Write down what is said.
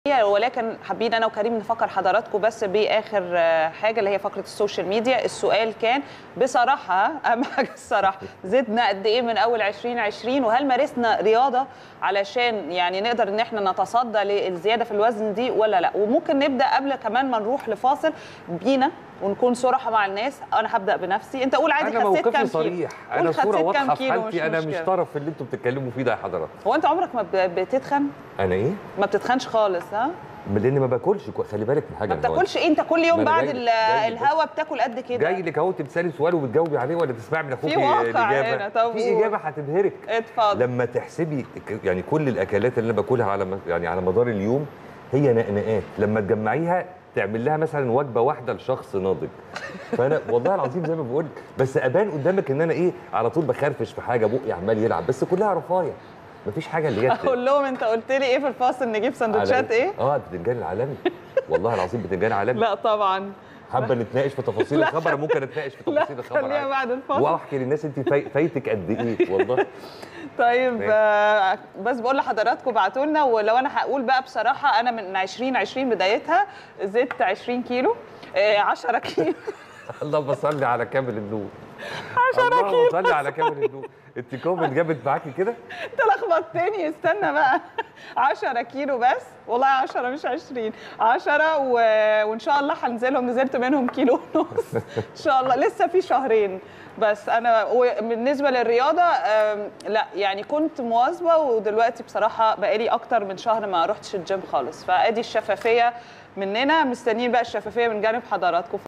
ولكن حابين انا وكريم نفكر حضراتكم بس باخر آه، حاجه اللي هي فقره السوشيال ميديا السؤال كان بصراحه اهم حاجه الصراحه زدنا قد ايه من اول 2020 وهل مارسنا رياضه علشان يعني نقدر ان احنا نتصدى للزياده في الوزن دي ولا لا وممكن نبدا قبل كمان ما نروح لفاصل بينا ونكون صراحه مع الناس انا هبدا بنفسي انت قول عادي انا خسيت موقفي كام كيلو صريح قول انا صوره خسيت كام واضحه في كيلو، حالتي انا مش مشكلة. طرف في اللي انتوا بتتكلموا فيه ده يا حضرات هو انت عمرك ما ب- بتتخن انا ايه ما بتتخنش خالص ها لان ما باكلش كو- خلي بالك من حاجه ما يا نهار. بتاكلش إيه؟ انت كل يوم ما أنا بعد جاي- ال- جاي بس. الهوا بتاكل قد كده جاي لك اهو تسالي سؤال وبتجاوبي عليه ولا تسمعي من اخوكي في واقع الاجابه هنا، طب في قول. اجابه هتبهرك اتفضل لما تحسبي ك- يعني كل الاكلات اللي انا باكلها على م- يعني على مدار اليوم هي نقنقات لما تجمعيها تعمل لها مثلا وجبه واحده لشخص ناضج فانا والله العظيم زي ما بقول بس ابان قدامك ان انا ايه على طول بخرفش في حاجه بقي عمال يلعب بس كلها رفايه مفيش حاجه اللي هي اقول لهم انت قلت لي ايه في الفاصل نجيب سندوتشات ايه اه بتنجان العالمي والله العظيم بتنجان عالمي لا طبعا حابه نتناقش في تفاصيل لا. الخبر ممكن نتناقش في لا تفاصيل الخبر خليها عادي. بعد الفاصل واحكي للناس انت فاي... فايتك قد ايه والله طيب ماشي. آه، بس بقول لحضراتكم ابعتوا لنا ولو انا هقول بقى بصراحه انا من 2020 بدايتها زدت 20 كيلو آه، 10 كيلو اللهم صل على كامل النور 10 اللهم كيلو صل على كامل النور انت كومنت جابت معاكي كده انت لخبطتني استنى بقى 10 كيلو بس والله 10 مش 20 10 و... وان شاء الله هنزلهم نزلت منهم كيلو ونص ان شاء الله لسه في شهرين بس انا وبالنسبه للرياضه آم، لا يعني كنت مواظبه ودلوقتي بصراحه بقالي اكتر من شهر ما رحتش الجيم خالص فادي الشفافيه مننا مستنيين بقى الشفافيه من جانب حضراتكم